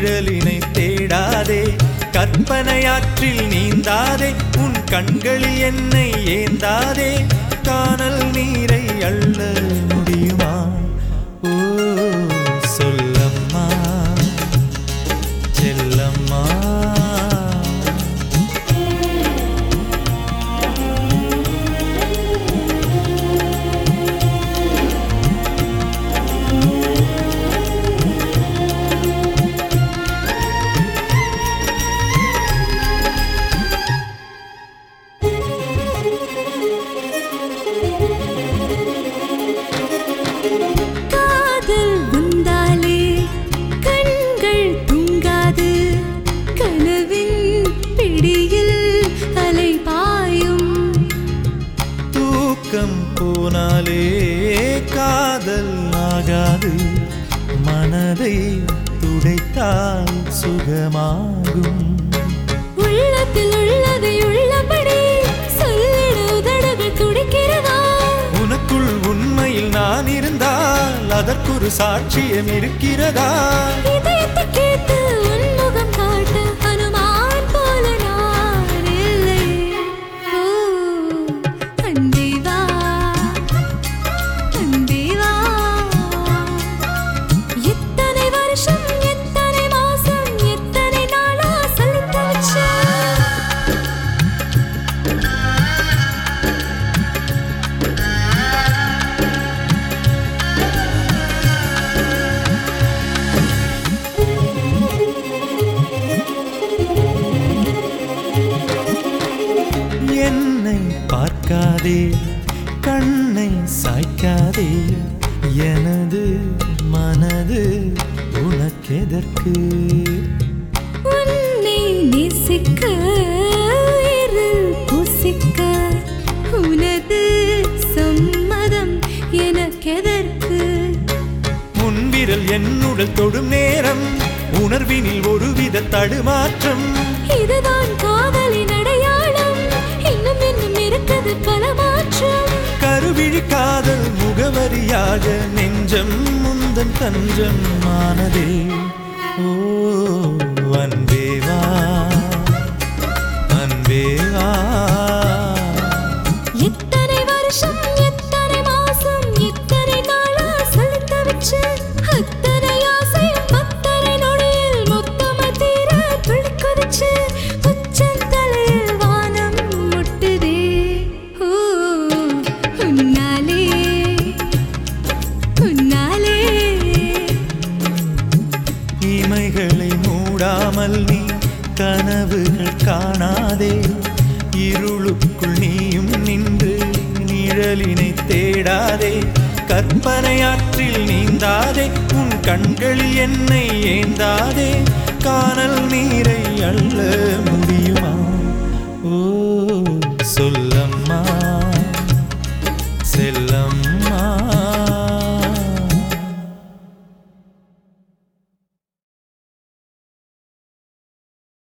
நிழலினை தேடாதே கற்பனையாற்றில் நீந்தாதே உன் கண்களில் என்னை ஏந்தாதே காணல் நீரை அள்ள முடியுமா ஓ சொல்லம்மா செல்லம்மா காதல் வந்தாலே கண்கள் தூங்காது கனவின் பிடியில் அலை பாயும் தூக்கம் போனாலே காதல் ஆகாது மனதை துடைத்தால் சுகமாகும் உள்ளத்தில் உள்ளதை உள்ளபடி சொல்லிட உதடுகள் துடிக்கிறதா உனக்குள் உண்மையில் நான் இருந்தால் அதற்கொரு சாட்சியம் இருக்கிறதா இதயத்தை கேட்டு உன்முகம் காட்ட ஹனுமான் போல நான் இல்லை ஓ அன்பே வா அன்பே வா எத்தனை வருஷம் எத்தனை மாசம் எத்தனை நாளா சலித்து வச்சேன் என்னை பார்க்காதே கண்ணை சாய்க்காதே எனது மனது உனக்கெதற்கு உன்னை நேசிக்க உயிரில் புசிக்க உனது சம்மதம் எனக்கெதற்கு முன்விரல் என்னுடல் தொடும் நேரம் உணர்வினில் ஒருவித தடுமாற்றம் இதுதான் காதலின் அடையாளம் இன்னும் இன்னும் இருக்குது பல மாற்றம் கருவிழி காதல் முகவரியாக நெஞ்சம் முந்தன் தஞ்சம் ஆனதே ஓ அன்பே வா அன்பே வா எத்தனை வருஷம் எத்தனை மாசம் எத்தனை நாளா சலித்து வச்சு அத்தனை ஆசையும் அத்தனை நொடியில் மொத்தமா தீர துள்ளி குதிச்சு உச்சந்தலையில் வானம் முட்டுதே ஓ உன்னாலே உன்னாலே இமைகளை மூடாமல் நீ கனவுகள் காணாதே இருளுக்குள் நீயும் நின்று நிழலினை தேடாதே கற்பனையாற்றில் நீந்தாதே உன் கண்களில் என்னை ஏந்தாதே காணல் நீரை அள்ள முடியுமா ஓ